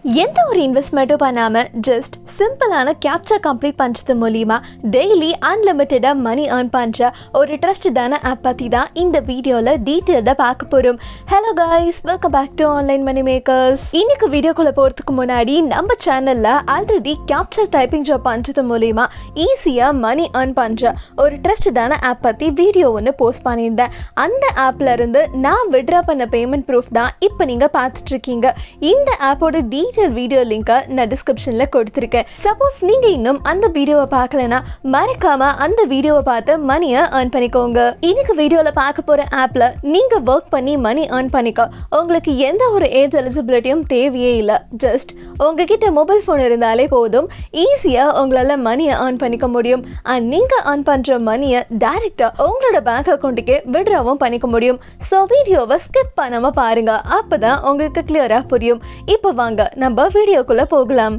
எந்த ஒரு இன்வெஸ்ட்மெண்ட்டும் பண்ணாமல் ஜஸ்ட் சிம்பிளான கேப்சர் கம்ப்ளீட் பண்ணுறது மூலிமா டெய்லி அன்லிமிட்டடாக மணி ஏர்ன் பண்ணுற ஒரு ட்ரஸ்டடான ஆப் பற்றி தான் இந்த வீடியோவில் டீட்டெயில்டாக பார்க்க போகிறோம் hello guys welcome back to online money makers இன்னைக்கு வீடியோக்குள்ளே போகிறதுக்கு முன்னாடி நம்ம சேனலில் ஆல்ரெடி கேப்சர் டைப்பிங் ஜாப் பண்ணுறது மூலிமா ஈஸியாக மணி ஏர்ன் பண்ணுற ஒரு ட்ரஸ்டடான ஆப் பற்றி வீடியோ ஒன்று போஸ்ட் பண்ணியிருந்தேன் அந்த ஆப்ல இருந்து நான் விட்ரா பண்ண பேமெண்ட் ப்ரூஃப் தான் இப்போ நீங்கள் பார்த்துட்டு இருக்கீங்க இந்த ஆப்போட டீட்டெயில் வீடியோ லிங்கை நான் டிஸ்கிரிப்ஷனில் கொடுத்துருக்கேன் சப்போஸ் நீங்கள் இன்னும் அந்த வீடியோவை பார்க்கலனா மறக்காம அந்த வீடியோவை பார்த்து மணியை ஏர்ன் பண்ணிக்கோங்க இன்னைக்கு வீடியோவில் பார்க்க போகிற ஆப்பில் நீங்கள் ஒர்க் பண்ணி மணி ஏர்ன் பண்ணிக்க உங்களுக்கு எந்த ஒரு ஏஜ் எலிஜிபிலிட்டியும் தேவையே இல்லை ஜஸ்ட் உங்ககிட்ட மொபைல் ஃபோன் இருந்தாலே போதும் ஈஸியாக உங்களால் மணியை ஏர்ன் பண்ணிக்க முடியும் அண்ட் நீங்கள் ஏர்ன் பண்ணுற மணியை டைரெக்டாக உங்களோட பேங்க் அக்கௌண்ட்டுக்கே விட்ராவும் பண்ணிக்க முடியும் ஸோ வீடியோவை ஸ்கிப் பண்ணாமல் பாருங்க அப்போ தான் உங்களுக்கு கிளியராக புரியும் இப்போ வாங்க நம்ம வீடியோக்குள்ளே போகலாம்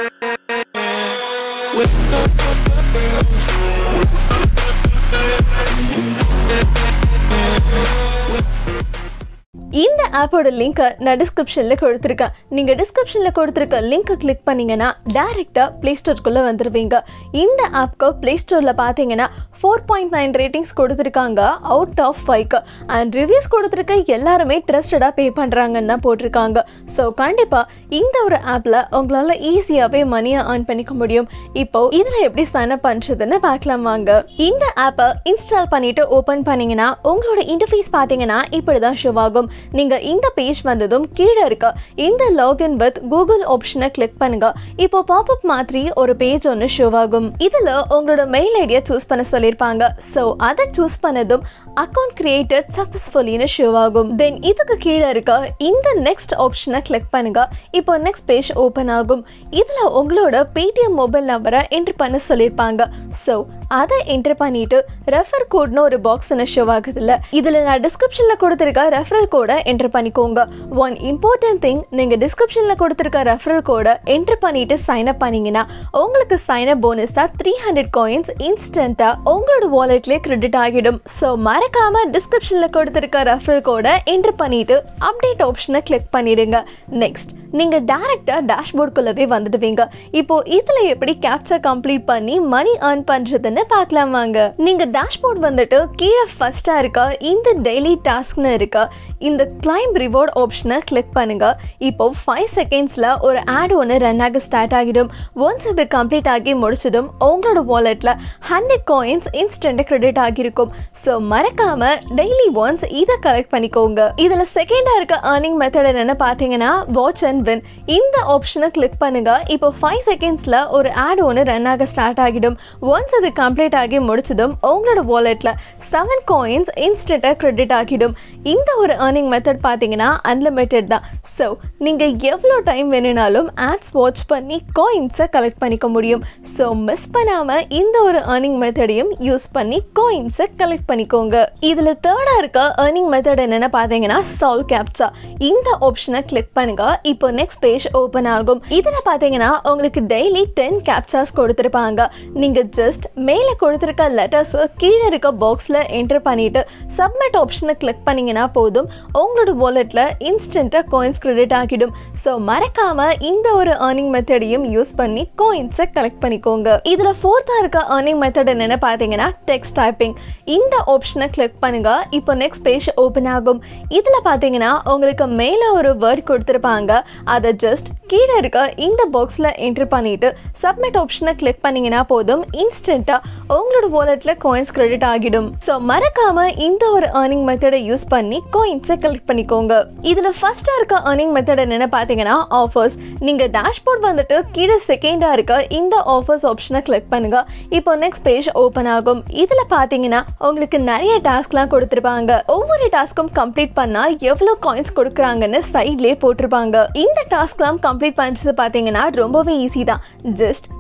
இந்த ஆப்போட லிங்க்கை நான் டிஸ்கிரிப்ஷனில் கொடுத்துருக்கேன் நீங்கள் டிஸ்கிரிப்ஷனில் கொடுத்துருக்க லிங்க்கை கிளிக் பண்ணீங்கன்னா டேரெக்டாக ப்ளே ஸ்டோருக்குள்ளே வந்துடுவீங்க இந்த ஆப்க்கு ப்ளே ஸ்டோரில் பார்த்தீங்கன்னா ஃபோர் பாயிண்ட் நைன் ரேட்டிங்ஸ் கொடுத்துருக்காங்க அவுட் ஆஃப் ஃபைவ்க்கு அண்ட் ரிவ்யூஸ் கொடுத்துருக்க எல்லாருமே ட்ரஸ்டடாக பே பண்ணுறாங்கன்னு தான் போட்டிருக்காங்க ஸோ கண்டிப்பாக இந்த ஒரு ஆப்பில் உங்களால் ஈஸியாகவே மணியை ஏர்ன் பண்ணிக்க முடியும் இப்போ இதில் எப்படி சைன் அப் பண்ணுறதுன்னு பார்க்கலாம் வாங்க இந்த ஆப்பை இன்ஸ்டால் பண்ணிட்டு ஓப்பன் பண்ணீங்கன்னா உங்களோட இன்டர்ஃபேஸ் பார்த்தீங்கன்னா இப்படி தான் ஷோ ஆகும் நீங்கள் இந்த பேஜ் வந்ததும் கீழே இருக்க இந்த லாகின் வித் கூகுள் ஆப்ஷனை கிளிக் பண்ணுங்க இப்போ பாப்அப் மாதிரி ஒரு பேஜ் ஒன்று ஷோ ஆகும் இதில் உங்களோட மெயில் ஐடியை சூஸ் பண்ண சொல்லியிருப்பாங்க ஸோ அதை சூஸ் பண்ணதும் அக்கௌண்ட் கிரியேட்டட் சக்ஸஸ்ஃபுல்லின்னு ஷோ ஆகும் தென் இதுக்கு கீழே இருக்க இந்த நெக்ஸ்ட் ஆப்ஷனை கிளிக் பண்ணுங்க இப்போ நெக்ஸ்ட் பேஜ் ஓப்பன் ஆகும் இதில் உங்களோட பேடிஎம் மொபைல் நம்பரை என்ட்ரு பண்ண சொல்லியிருப்பாங்க ஸோ அதை என்ட்ரு பண்ணிட்டு ரெஃபர் கோட்னு ஒரு பாக்ஸ் ஒன்று ஷோ ஆகுதுல்ல இதில் நான் டிஸ்கிரிப்ஷனில் கொடுத்துருக்க ரெஃபரல் கோடை என்ட்ரு பண்ணிக்கோங்க ஒன் இம்பார்ட்டன்ட் திங் நீங்கள் டிஸ்கிரிப்ஷனில் கொடுத்துருக்க ரெஃபரல் கோடை என்ட்ரு பண்ணிட்டு சைன் அப் பண்ணீங்கன்னா உங்களுக்கு சைன் அப் போனஸாக த்ரீ ஹண்ட்ரட் காயின்ஸ் இன்ஸ்டண்ட்டாக உங்களோட வாலெட்லேயே கிரெடிட் ஆகிடும் ஸோ மறக்காம டிஸ்கிரிப்ஷனில் கொடுத்துருக்க ரெஃபரல் கோடை என்ட்ரு பண்ணிட்டு அப்டேட் ஆப்ஷனை கிளிக் பண்ணிடுங்க நெக்ஸ்ட் நீங்கள் டேரெக்டாக டேஷ்போர்டுக்குள்ளவே வந்துடுவீங்க இப்போ இதில் எப்படி கேப்சர் கம்ப்ளீட் பண்ணி மணி ஏர்ன் பண்ணுறதுன்னு பார்க்கலாம் வாங்க நீங்கள் டேஷ்போர்ட் வந்துட்டு கீழே ஃபஸ்ட்டாக இருக்க இந்த டெய்லி டாஸ்க்னு இருக்க இந்த கிளைம் ரிவார்ட் ஆப்ஷனை கிளிக் பண்ணுங்க இப்போ ஃபைவ் செகண்ட்ஸில் ஒரு ஆட் ஒன்று ரன் ஆக ஸ்டார்ட் ஆகிடும் ஒன்ஸ் இது கம்ப்ளீட் ஆகி முடிச்சதும் உங்களோட வாலெட்டில் ஹண்ட்ரட் காயின்ஸ் இன்ஸ்டன்ட் கிரெடிட் ஆகியிருக்கும் ஸோ மறக்காம டெய்லி ஒன்ஸ் இதை கலெக்ட் பண்ணிக்கோங்க இதில் செகண்டாக இருக்க ஏர்னிங் மெத்தட் என்னென்னு பார்த்தீங்கன்னா வாட்ச் அண்ட் வின் இந்த ஆப்ஷனை கிளிக் பண்ணுங்க இப்போ ஃபைவ் செகண்ட்ஸில் ஒரு ஆட் ஒன்று ரன் ஆக ஸ்டார்ட் ஆகிடும் ஒன்ஸ் அது கம்ப்ளீட் ஆகி முடிச்சதும் உங்களோட வாலெட்டில் செவன் காயின்ஸ் இன்ஸ்டண்ட்டாக கிரெடிட் ஆகிடும் இந்த ஒரு ஏர்னிங் மெத்தட் பார்த்தீங்கன்னா அன்லிமிட்டெட் தான் ஸோ நீங்கள் எவ்வளோ டைம் வேணுனாலும் ஆட்ஸ் வாட்ச் பண்ணி காயின்ஸை கலெக்ட் பண்ணிக்க முடியும் ஸோ மிஸ் பண்ணாமல் இந்த ஒரு ஏர்னிங் மெத்தடையும் யூஸ் பண்ணி காயின்ஸை கலெக்ட் பண்ணிக்கோங்க இதில் தேர்டாக இருக்க ஏர்னிங் மெத்தட் என்னென்னு பார்த்தீங்கன்னா சால்வ் கேப்சா இந்த ஆப்ஷனை கிளிக் பண்ணுங்க இப்போ நெக்ஸ்ட் பேஜ் ஓப்பன் ஆகும் இதில் பார்த்தீங்கன்னா உங்களுக்கு டெய்லி டென் கேப்சாஸ் கொடுத்துருப்பாங்க நீங்கள் ஜஸ்ட் மேலே கொடுத்துருக்க லெட்டர்ஸை கீழே இருக்க பாக்ஸில் என்டர் பண்ணிட்டு சப்மிட் ஆப்ஷனை கிளிக் பண்ணீங்கன்னா போதும் உங்களோட வாலெட்டில் இன்ஸ்டண்ட்டாக காயின்ஸ் கிரெடிட் ஆகிடும் ஸோ மறக்காம இந்த ஒரு ஏர்னிங் மெத்தடையும் யூஸ் பண்ணி காயின்ஸை கலெக்ட் பண்ணிக்கோங்க இதில் ஃபோர்த்தாக இருக்க ஏர்னிங் மெத்தட் என்னென்னு பார்த்தீங்கன்னா டெக்ஸ்ட் டைப்பிங் இந்த ஆப்ஷனை கிளிக் பண்ணுங்க இப்போ நெக்ஸ்ட் பேஜ் ஓப்பன் ஆகும் இதில் பார்த்தீங்கன்னா உங்களுக்கு மேலே ஒரு வேர்ட் கொடுத்துருப்பாங்க அதை ஜஸ்ட் கீழே இருக்க இந்த பாக்ஸில் என்ட்ரு பண்ணிட்டு சப்மிட் ஆப்ஷனை கிளிக் பண்ணீங்கன்னா போதும் இன்ஸ்டண்ட்டாக உங்களோட வாலெட்டில் காயின்ஸ் கிரெடிட் ஆகிடும் ஸோ மறக்காம இந்த ஒரு ஏர்னிங் மெத்தடை யூஸ் பண்ணி காயின்ஸை கலெக்ட் பண்ணிக்கோங்க இதில் ஃபர்ஸ்ட்டாக இருக்க ஏர்னிங் மெத்தட் என்னென்னு பார்த்தீங்கன்னா ஆஃபர்ஸ் நீங்கள் டேஷ்போர்ட் வந்துட்டு கீழே செகண்டாக இருக்க இந்த ஆஃபர்ஸ் ஆப்ஷனை கிளிக் பண்ணுங்க இப்போ நெக்ஸ்ட் பேஜ் ஓப்பன் ஆகும் இதில் பார்த்தீங்கன்னா உங்களுக்கு நிறைய டாஸ்க்லாம் கொடுத்துருப்பாங்க ஒவ்வொரு டாஸ்க்கும் கம்ப்ளீட் பண்ணால் எவ்வளோ காயின்ஸ் கொடுக்குறாங்கன்னு சைட்லேயே போட்டிருப்பாங்க இந்த டாஸ்க்லாம் கம்ப்ளீட் பண்ணுறது பார்த்தீங்கன்னா ரொம்பவே ஈஸி தான் ஜஸ்ட்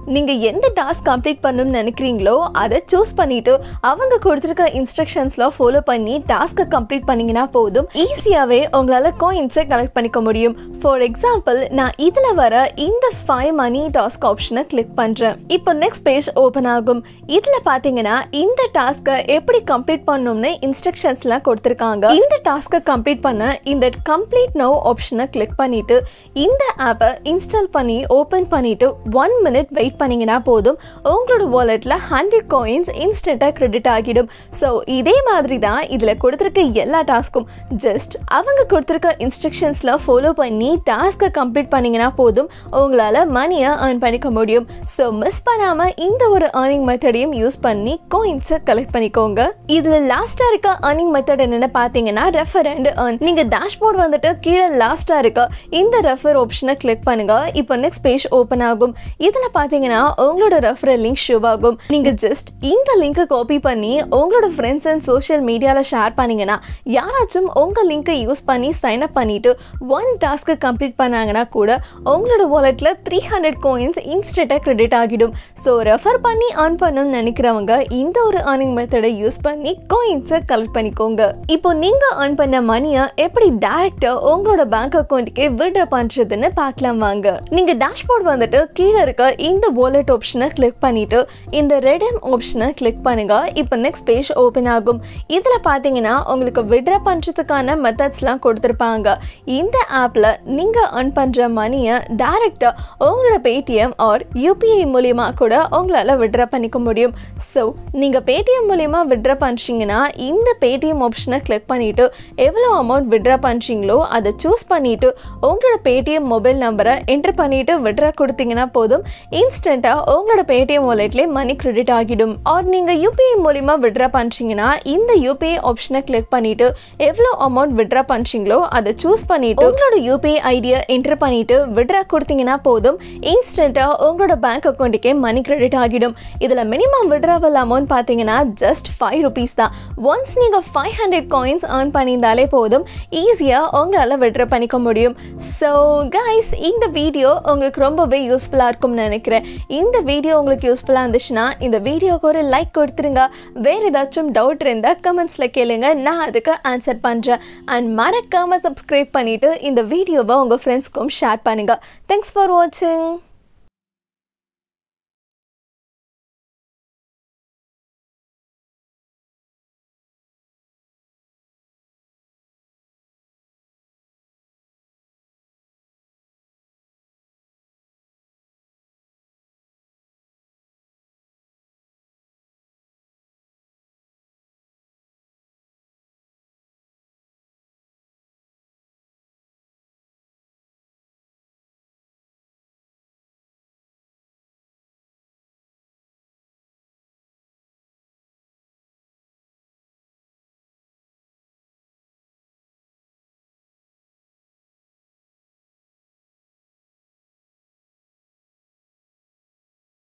நீங்கள் எந்த டாஸ்க் கம்ப்ளீட் பண்ணணும்னு நினைக்கிறீங்களோ அதை சூஸ் பண்ணிட்டு அவங்க கொடுத்துருக்க இன்ஸ்ட்ரக்ஷன்ஸ்லாம் ஃபாலோ பண்ணி டாஸ்க்கை கம்ப்ளீட் பண்ணீங்கன்னா போதும் ஈஸியாகவே உங்களால் காயின்ஸை கலெக்ட் பண்ணிக்க முடியும் ஃபார் எக்ஸாம்பிள் நான் இதில் வர இந்த ஃபைவ் மணி டாஸ்க் ஆப்ஷனை கிளிக் பண்ணுறேன் இப்போ நெக்ஸ்ட் பேஜ் ஓப்பன் ஆகும் இதில் பார்த்தீங்கன்னா இந்த டாஸ்க்கை எப்படி கம்ப்ளீட் பண்ணணும்னு இன்ஸ்ட்ரக்ஷன்ஸ்லாம் கொடுத்துருக்காங்க இந்த டாஸ்க்கை கம்ப்ளீட் பண்ண இந்த கம்ப்ளீட் நோ ஆப்ஷனை கிளிக் பண்ணிட்டு இந்த ஆப்பை இன்ஸ்டால் பண்ணி ஓப்பன் பண்ணிட்டு ஒன் மினிட் வெயிட் பண்ணீங்கன்னா போதும் உங்களோட வாலெட்டில் ஹண்ட்ரட் காயின்ஸ் இன்ஸ்டண்ட்டாக கிரெடிட் ஆகிடும் ஸோ இதே மாதிரி தான் இதில் கொடுத்துருக்க எல்லா டாஸ்க்கும் ஜஸ்ட் அவங்க கொடுத்துருக்க இன்ஸ்ட்ரக்ஷன்ஸில் ஃபாலோ பண்ணி டாஸ்க்கை கம்ப்ளீட் பண்ணீங்கன்னா போதும் உங்களால் மணியை ஏர்ன் பண்ணிக்க முடியும் ஸோ மிஸ் பண்ணாமல் இந்த ஒரு ஏர்னிங் மெத்தடையும் யூஸ் பண்ணி காயின்ஸை கலெக்ட் பண்ணிக்கோங்க இதில் லாஸ்ட்டாக இருக்க ஏர்னிங் மெத்தட் என்னென்னு பார்த்தீங்கன்னா ரெஃபர் அண்ட் ஏர்ன் நீங்கள் டேஷ்போர்ட் வந்துட்டு கீழே லாஸ்ட்டாக இருக்க இந்த ரெஃபர் ஆப்ஷனை கிளிக் பண்ணுங்க இப்போ நெக்ஸ்ட் பேஜ் ஓப்பன் ஆகும் இதில் பார்த்தீங்கன்னா உங்களோட ரெஃபரல் லிங்க் ஷோ ஆகும் நீங்கள் ஜஸ்ட் இந்த லிங்கை காப்பி பண்ணி உங்களோட ஃப்ரெண்ட்ஸ் அண்ட் சோஷியல் மீடியாவில் ஷேர் பண்ணீங்கன்னா யாராச்சும் உங்கள் லிங்கை யூஸ் பண்ணி சைன் அப் பண்ணிட்டு ஒன் டாஸ்க்கை கம்ப்ளீட் பண்ணாங்கன்னா கூட உங்களோட வாலெட்டில் த்ரீ ஹண்ட்ரட் கோயின்ஸ் இன்ஸ்டண்ட்டாக கிரெடிட் ஆகிடும் ஸோ ரெஃபர் பண்ணி ஏர்ன் பண்ணணும்னு நினைக்கிறவங்க இந்த ஒரு ஏர்னிங் மெத்தடை யூஸ் பண்ணி கோயின்ஸை கலெக்ட் பண்ணிக்கோங்க இப்போ நீங்கள் ஏர்ன் பண்ண மணியை எப்படி டேரெக்டாக உங்களோட பேங்க் அக்கௌண்ட்டுக்கே விட்ரா பண்ணுறதுன்னு பார்க்கலாம் வாங்க நீங்கள் டேஷ்போர்ட் வந்துட்டு கீழே இருக்க இந்த வாலெட் ஆப்ஷனை கிளிக் பண்ணிட்டு இந்த ரெடம் ஆப்ஷனை கிளிக் பண்ணுங்க இப்போ நெக்ஸ்ட் பேஜ் ஓப்பன் ஆகும் இதில் பார்த்தீங்கன்னா உங்களுக்கு விட்ரா பண்ணுறதுக்கான மெத்தட்ஸ்லாம் கொடுத்துருப்பாங்க இந்த ஆப்பில் நீங்கள் ஏர்ன் பண்ணுற மணியை டேரெக்டாக உங்களோட பேடிஎம் ஆர் யூபிஐ மூலியமா கூட உங்களால் விட்ரா பண்ணிக்க முடியும் ஸோ நீங்கள் பேடிஎம் மூலியமா விட்ரா பண்ணுறீங்கன்னா இந்த பேடிஎம் ஆப்ஷனை கிளிக் பண்ணிவிட்டு எவ்வளோ அமௌண்ட் விட்ரா பண்ணுறீங்களோ அதை சூஸ் பண்ணிவிட்டு உங்களோட பேடிஎம் மொபைல் நம்பரை என்டர் பண்ணிவிட்டு விட்ரா கொடுத்தீங்கன்னா போதும் இன்ஸ்டண்ட்டாக உங்களோட பேடிஎம் வாலெட்லேயே மணி கிரெடிட் ஆகிடும் ஆர் நீங்கள் யூபிஐ மூலிமா விட்ரா பண்ணுறீங்கன்னா இந்த யூபிஐ ஆப்ஷனை கிளிக் பண்ணிவிட்டு எவ்வளோ அமௌண்ட் விட்ரா பண்ணுறீங்களோ அதை சூஸ் பண்ணிவிட்டு உங்களோட யூபிஐ ஐடியை என்டர் பண்ணிவிட்டு விட்ரா கொடுத்தீங்கன்னா போதும் இன்ஸ்டண்ட்டாக உங்களோட பேங்க் அக்கௌண்ட்டுக்கே மணி கிரெடிட் ஆகிடும் இதில் மினிமம் விட்ராவல் அமௌண்ட் பார்த்தீங்கன்னா ஜஸ்ட் ஃபைவ் ருபீஸ் தான் ஒன்ஸ் நீங்கள் ஃபைவ் ஹண்ட்ரட் காயின்ஸ் ஏர்ன் பண்ணியிருந்தாலே போதும் ஈஸியாக உங்களால் விட்ரா பண்ணிக்க முடியும் ஸோ கைஸ் இந்த வீடியோ உங்களுக்கு ரொம்பவே யூஸ்ஃபுல்லாக இருக்கும்னு நினைக்கிறேன் இந்த வீடியோ உங்களுக்கு யூஸ்ஃபுல்லாக இருந்துச்சுன்னா இந்த வீடியோக்கு ஒரு லைக் கொடுத்துருங்க வேறு ஏதாச்சும் டவுட் இருந்தால் கமெண்ட்ஸில் கேளுங்க நான் அதுக்கு ஆன்சர் பண்ணுறேன் அண்ட் மறக்காமல் சப்ஸ்கிரைப் பண்ணிவிட்டு இந்த வீடியோவை உங்கள் ஃப்ரெண்ட்ஸ்க்கும் ஷேர் பண்ணுங்கள் தேங்க்ஸ் ஃபார் வாட்சிங்